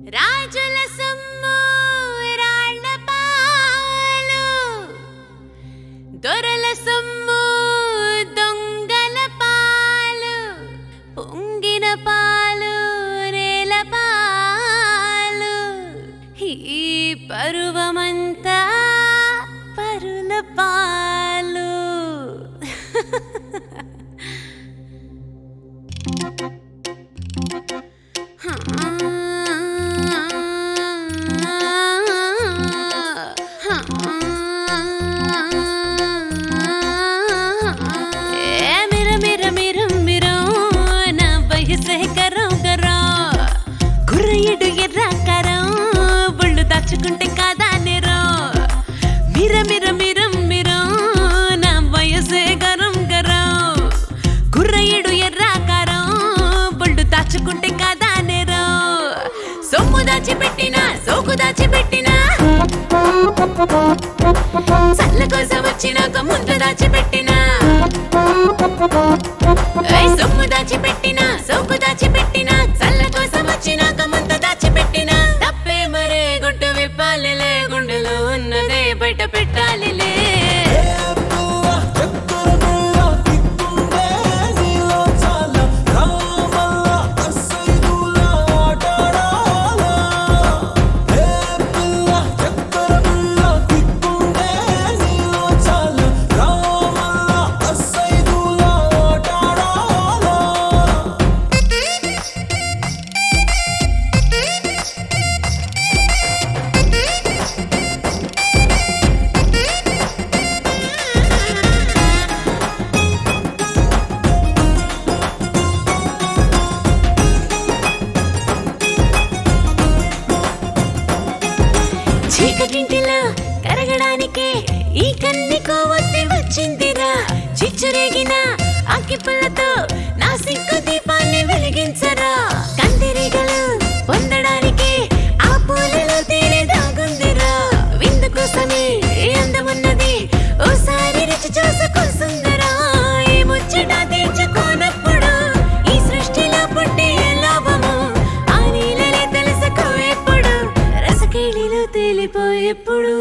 రాజుల సొమ్ము రాళ్ళ పాలు దొరల సొమ్ము దొంగల పాలు పొంగిన పాలు రేల పాలు ఈ పరువమంతా పరుల పాలు ఏ మిర మిర మిర మిరో నా వయసే కరో కరో కుర్రయ్యడు ఎర్ర కరో ఒళ్ళు దాచుకుంటే కాదా నిరో మిర మిర మిర మిరో నా వయసే గరం గరో కుర్రయ్యడు ఎర్ర కరో ఒళ్ళు దాచుకుంటే కాదా నిరో సొమ్ము దాచిపెట్టినా సోకు దాచిపెట్టినా చల్ల కోసం వచ్చినాక ముందు దాచిపెట్టినా ఏయ్ సొమ్ము దాచిపెట్టినా సోకు దాచిపెట్టినా చల్ల కోసం వచ్చినాక ముందు దాచిపెట్టినా తప్పే మరే గుట్టు విప్పాలిలే గుండెలో ఉన్నదే బయట పెట్టాలిలే చీకటింటిలో కరగడానికే ఈ కన్ని కోవత్తి వచ్చిందిరా చిచ్చురేగిన అగ్గిపుల్లతో నా సిక్కు దీపాన్ని వెలిగించరా కందిరీగలు పొందడానికే ఆ పూలలో తేనె దాగుందిరా విందు కోసమే ఏ అందమున్నది ఓసారి రుచి చూసుకొస్తుందరా ఏ ముచ్చట తీర్చుకోనప్పుడు ఈ సృష్టిలో పుట్టే లాభము ఆ నీళ్ళనే తెలుసుకో ఎప్పుడు రసకేళిలో తేలిపోయేప్పుడు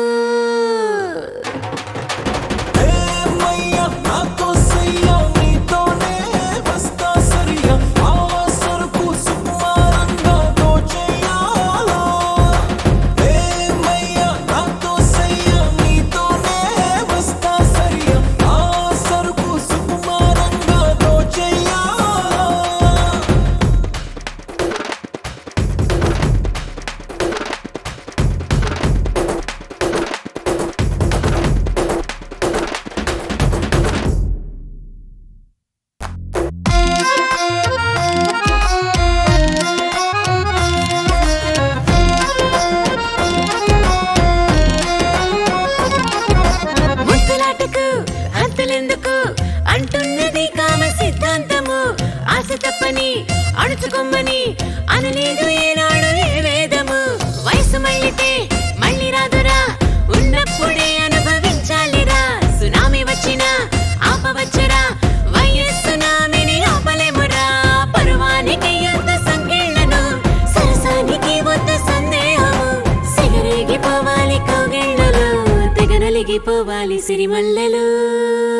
ముద్దులాటకు అంతులెందుకు అంటున్నది కామ సిద్ధాంతము ఆశ తప్పని అణుచుకొమ్మని అనలేదు ఏనాడు ఏ వేదము వయసు మళ్ళితే మళ్ళీ రాదురా ఉన్నప్పుడే అనుభవించాలిరా సునామీ వచ్చినా ఆపవచ్చురా వయస్సునామిని ఆపలేమురా పరువానికి యుద్ధ సంకెళ్ళను సరసానికి వద్ద సందేహము సిగరేగిపోవాలి కౌగిళ్ళలో తెగనలిగిపోవాలి సిరిమల్లెలు